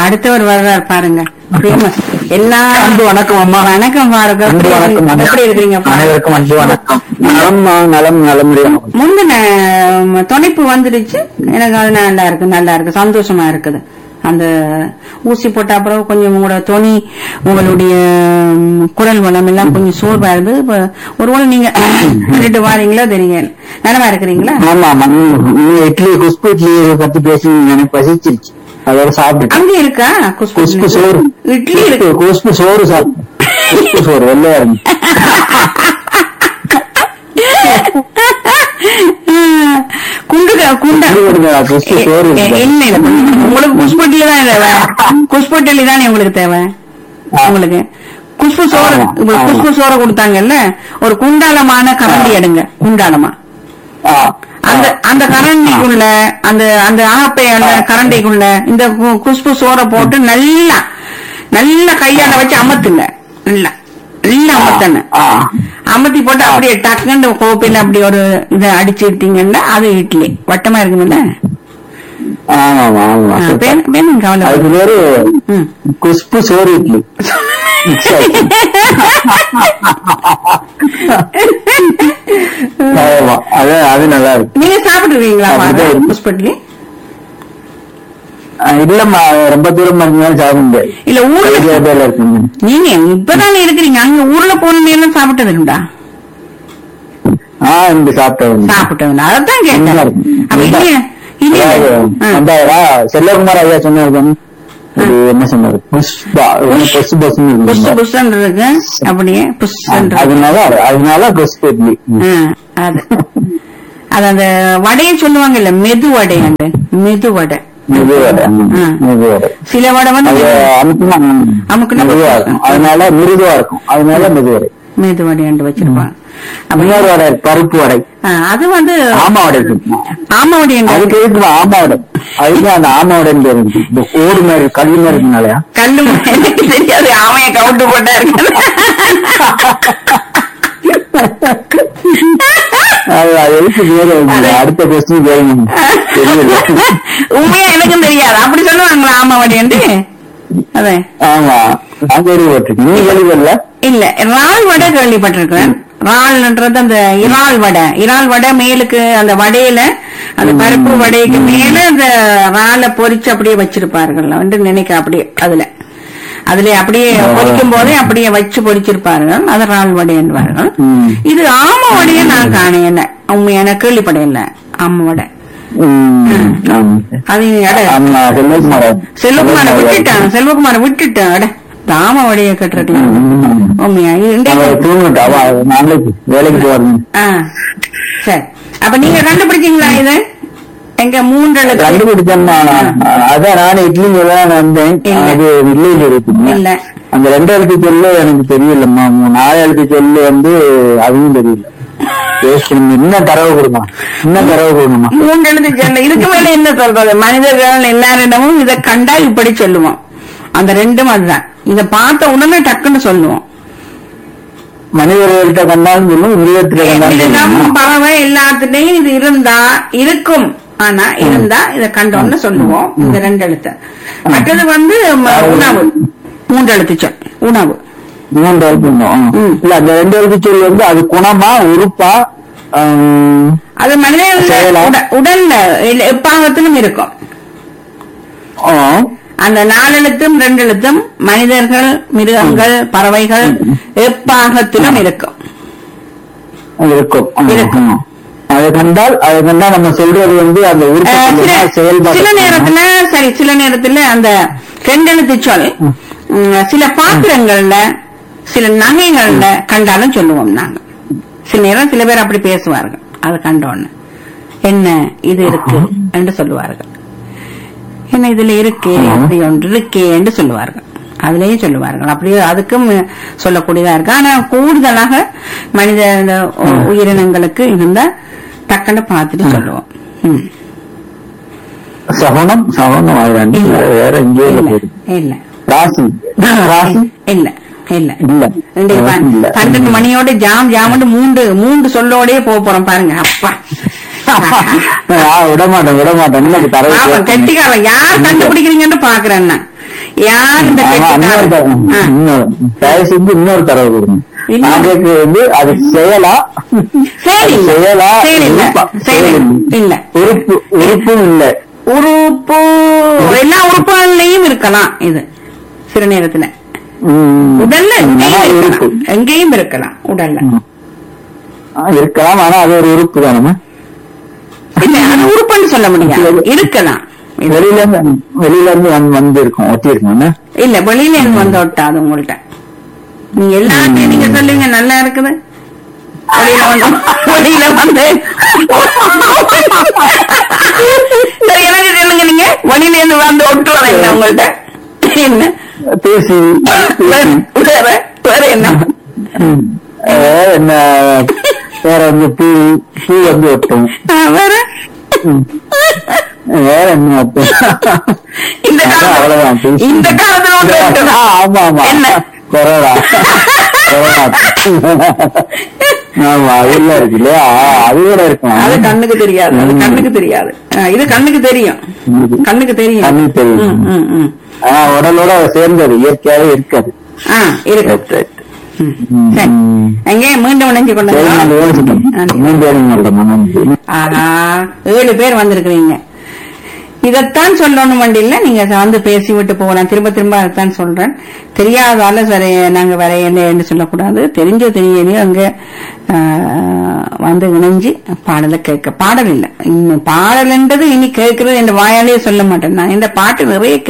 அடுத்தவர் வர்றார் பாருங்க ஃபேமஸ் எல்லா அன்பு வணக்கம் அம்மா வணக்கம் பாருங்க அன்பு வணக்கம் அம்மா. எப்படி இருக்கீங்க அனைவருக்கும் அன்பு வணக்கம் நலம்மா நலம் நலமுடியும் முந்தின ம், துணைப்பு வந்துடுச்சு எனக்கு அது நல்லா இருக்கு நல்லா இருக்கு சந்தோஷமா இருக்குது அந்த ஊசி போட்ட அப்புறம் கொஞ்சம் உங்களோட துணி உங்களுடைய ம், குரல் வளம் எல்லாம் கொஞ்சம் சோர்வா இருந்து இப்ப ஒருவேளை நீங்க விட்டுட்டு வாரீங்களோ தெரியல நலமா இருக்கிறீங்களா ஆமா ஆமா ம், நீங்க இட்லி குஷ்பு இட்லி பத்தி பேசி எனக்கு பசிச்சிருச்சு அதோட சாப்பிட்டு அங்க இருக்கா குஷ்பு குஷ்பு சோறு இட்லி இருக்கு குஷ்பு சோறு சாப்பிட்டு குஷ்பு சோறு வெள்ளையா இருந்து குண்டு குண்டா குஷ்பு சோறு எ- எ- இல்ல இல்ல உங்களுக்கு குஷ்பட்டில தான் தேவை குஷ்பட்டில தானே உங்களுக்கு தேவை உங்களுக்கு குஷ்பு சோறு ஆமா, உங்களுக்கு ஆமா. குஷ்பு சோறு கொடுத்தாங்கல்ல ஒரு குண்டாலமான கரண்டி எடுங்க குண்டாலமா ஆ, அந்த அந்த கரண்டிக்குள்ள அந்த அந்த ஆப்பை அந்த கரண்டிக்குள்ள இந்த கு- குஷ்பு சோறை போட்டு நல்லா நல்லா கையால வச்சு அமத்துங்க நல்லா நல்லா அமத்தன ஆ. அமத்தி போட்டு அப்படியே டக்குன்னு கோப்பையில அப்படி ஒரு இதை அடிச்சு எடுத்தீங்கன்னா அது இட்லி வட்டமா இருக்குமில்ல ஆமா ஆமா ஆமா ஆ, சூப்பர். வேணும் வேணும் கவலை அதுக்கு பேரு ம். குஷ்பு சோறு இட்லி சரி. ஆமா அது அது நல்லா இருக்கு நீங்க சாப்பிட்டுருவீங்களா அப்படிதான் இருக்கு. புஷ்பட்லி ஆ, இல்லம்மா ரொம்ப தூரம் இருந்தாலும் சாப்பிட முடியாது இல்ல ஊர்ல கைதியாதான் இருக்குங்க நீங்க இப்பதானே இருக்கிறீங்க அங்க ஊர்ல போன நேரம் சாப்பிட்டதுண்டா ஆ இந்த சாப்பிட்டேன் சாப்பிட்டதுண்டா அதான் கேட்டேன் நல்லா இருக்கு. அப்ப இல்லையா இல்லையா ஆ. வந்தாரா செல்லகுமார் ஐயா சொன்னாரு இது என்ன சொன்னாரு புஷ்பா புஷ் பஸ் புஷ் புஷ்ன்னு இருக்கு அப்படியே புஷ்ன்னு இருக்கு. அதனால அதனால புஷ்ப இட்லி ஆ, அது அது அந்த வடையை சொல்லுவாங்கல்ல மெது வடை அந்த மெது வடை மெது வடை ம், ஆ. மெது வடை சில வடை வந்து அது அமுக்குனா அமுக்குனா மெதுவா இருக்கும் அதனால மிருதுவா இருக்கும் அதனால மெது வடை மெது வடையாண்டு வச்சிருப்பாங்க அப்ப இன்னொரு வடை இருக்கு, பருப்பு வடை ஆ, அது வந்து ஆமா வடை இருக்கு ஆமா வடையாண்டு அதுக்கு எதுக்கு ஆமா வடை அதுக்கு அந்த ஆமா வடைன்னு பேர் இருக்கு இந்த ஓடு மாதிரி கல்லு மாதிரி இருக்குனாலயா கல்லு எனக்கு தெரியாது ஆமைய கவுண்டு போட்டா இருக்கு அது அது எதுக்கு பேர் வைக்கல? அடுத்த கொஸ்டின் கேளுங்க தெரியல உண்மையா எனக்கும் தெரியாது அப்படி சொல்லுவாங்களா ஆமா வடையாண்டு அதே ஆமா நான் கேள்விப்பட்டிருக்கேன் நீ கேள்விப்படல இல்ல இறால் வடை கேள்விப்பட்டிருக்கேன் இறால்ன்றது அந்த இறால் வடை இறால் வடை மேலுக்கு அந்த வடையில அந்த பருப்பு வடைக்கு மேல அந்த இறாலை பொரிச்சு அப்படியே வச்சிருப்பார்கள் வந்து நினைக்க அப்படியே அதுல அதுல அப்படியே பொரிக்கும் போதே அப்படியே வச்சு பொரிச்சிருப்பார்கள் அது இறால் வடை என்பார்கள் ம். இது ஆம வடையை நான் காணையில உண்மையான கேள்விப்படையில ஆம வடை ம், ஆமா. அது அட ஆமா செல்வகுமார் செல்வகுமார விட்டுட்டான் செல்வகுமார விட்டுட்டான் அட தாம வடைய கட்டுறதுலாம் ம். உண்மையா இன்றைக்கு அவ தூங்கிட்டா அவ நாளைக்கு வேலைக்கு போறேன் ஆ சரி அப்ப நீங்க கண்டுபிடிச்சீங்களா இது எங்க மூன்றெழுத்து கண்டுபிடிச்சேன்னா அதான் நானும் இட்லி தான் வந்தேன் இல்ல. அது இல்லையில இருக்குங்க இல்ல அந்த ரெண்டு எழுத்து சொல்லு எனக்கு தெரியலம்மா மூ- நாலு எழுத்து சொல்லு வந்து அதுவும் தெரியல யோசிச்சு இன்னும் தரவு கொடுமா இன்னும் தரவு கொடுங்கம்மா மூன்றெழுத்து சொன்ன இதுக்கு மேல என்ன சொல்றது மனிதர்கள் எல்லாரிடமும் இதை கண்டா இப்படி சொல்லுவோம் அந்த ரெண்டும் அதுதான் இத பார்த்த உடனே டக்குன்னு சொல்லுவோம் மனிதர்கள்ட்ட கண்டாலும் சொல்லும் மிருகத்துல கண்டாலும் இதுதான் சொல்லும் பறவை எல்லாத்துலயும் இது இருந்தா இருக்கும் ஆனா இருந்தா இத கண்டோம்னு சொல்லுவோம் இந்த ரெண்டு எழுத்து மற்றது வந்து ம- உணவு மூன்று எழுத்து சொல் உணவு மூன்று எழுத்து இன்னும். ம். இல்ல அந்த ரெண்டு எழுத்து சொல்லு வந்து அது குணமா உறுப்பா ஆம், அது மனிதர்கள் செயலா? உட- உடல்ல இல்ல எப்பாகத்திலும் இருக்கும் ஆ, அந்த நாலெழுத்தும் ரெண்டு எழுத்தும் மனிதர்கள் மிருகங்கள் பறவைகள் எப்பாகத்திலும் இருக்கும் இருக்கும் ஆ, இருக்கும். ஆ. அதை கண்டால் அதை கண்டா நம்ம சொல்றது வந்து அந்த உறுப்பு அஹ், சில சொல்லுமா, செயல்பாடு சில சொல்லுமா? நேரத்துல சரி சில நேரத்துல அந்த ரெண்டெழுத்து சொல் உம், சில பாத்திரங்கள்ல சில நகைகள்ல கண்டாலும் சொல்லுவோம் நாங்க சில நேரம் சில பேர் அப்படி பேசுவார்கள் அதை கண்டோன்னு என்ன இது இருக்கு என்று சொல்லுவார்கள் என்ன இதுல இருக்கே அப்படி ஒன்று இருக்கே என்று சொல்லுவார்கள் அதுலயும் சொல்லுவார்கள் அப்படியே அதுக்கும் சொல்லக்கூடியதா இருக்கு ஆனா கூடுதலாக மனித இந்த உ- உயிரினங்களுக்கு இருந்தா டக்குன்னு பார்த்துட்டு சொல்லுவோம் ம். சகுனம் சகுனம் அதுதான் இல்ல. வேற எங்கேயோ இல்ல போகுது இல்ல ராசி ராசி இல்ல இல்ல இல்ல இன்றைக்கு ப- ராசி இல்ல. பன்னெண்டு மணியோட ஜாம் ஜாமுன்னு மூன்று மூன்று சொல்லோடயே போக போறோம் பாருங்க அப்பா ஆ, விட மாட்டேன் விட மாட்டேன் இன்னைக்கு தரவு பாவம், கேட்கணும். கெட்டிக்காரன் யார் கண்டுபிடிக்கிறீங்கன்னு பாக்குறேன் நான். யார் இந்த ஆமா, இன்னொரு தரவு கெட்டிக்காரன்? ஆ. இன்னொரு தயவு செஞ்சு இன்னொரு தரவு கொடுங்க இன்னொரு- நான் கேட்கறது வந்து அது செயலா செயல் இல்ல. அது செயலா செயல் இல்ல. உறுப்பா? செயல் செயல் இல்ல. உறுப்பு உறுப்பும் இல்ல உறுப்பு எல்லா உறுப்புகள்லயும் இருக்கலாம் இது சில நேரத்துல ம். உடல்ல ஆனா எங்கேயும் அது இருக்கலாம். உறுப்பு எங்கேயும் இருக்கலாம் உடல்ல ம். ஆ, இருக்கலாம் ஆனா அது ஒரு உறுப்பு தானே இல்ல அது உறுப்புன்னு சொல்ல முடியாது இருக்கலாம் இது. வெளியில இருந்து வெளியில இருந்து வந்து வந்து இருக்கும் ஒட்டி இருக்கும் என்ன? இல்ல வெளியில இருந்து வந்து ஒட்டாது உங்கள்ட்ட நீங்க எல்லாத்தையும் நீங்க சொல்லுங்க நல்லா இருக்குது வெளியில வந்து வெளியில வந்து சரி, எனக்கு சொல்லுங்க நீங்க வெளியில இருந்து வந்து ஒட்டுறது என்ன உங்கள்ட்ட என்ன பேசி வேற வேற வேற என்ன ம். வேற என்ன வேற வந்து பூ பூ வந்து ஒட்டும் ஆ, வேற ம். வேற என்ன ஒட்டும் இந்த அதான் அவ்வளவுதான் காலத்துல பேசி. இந்த காலத்துல ஒன்று ஒட்டுதா? ஆமா ஆமா என்ன கொரோனா கொரோனா ஆமா அதெல்லாம் இருக்கு இல்லையா அது கூட இருக்கும் அது கண்ணுக்கு தெரியாது அது கண்ணுக்கு தெரியாது ஆ, இது கண்ணுக்கு தெரியும் ம். கண்ணுக்கு தெரியும் கண்ணுக்கு தெரியும். ம், ம், ம். ஆனா உடலோட சேர்ந்தது இயற்கையாவே இருக்காது ஆ இருக்கு ம். சரி ம். எங்கே மீண்டும் இணைஞ்சு சரி, நான் கொண்டு யோசிக்கிறேன். மூணு பேரும் சொல்றேன், நான் ஆஹா ஏழு பேர் வந்திருக்கிறீங்க இதைத்தான் சொல்லணும் வண்டியில நீங்க வந்து பேசி விட்டு போகலாம் திரும்ப திரும்ப அதைத்தான் சொல்றேன் தெரியாதால சரி நாங்க வேற என்ன சொல்லக்கூடாது தெரிஞ்சோ தெரியலையோ அங்க ஆஹ், வந்து இணைஞ்சு பாடலை கேட்க பாடல் இல்லை இன்னும் பாடல்ன்றது இனி கேட்கறது என் வாயாலேயே சொல்ல மாட்டேன் நான் இந்த பாட்டு நிறைய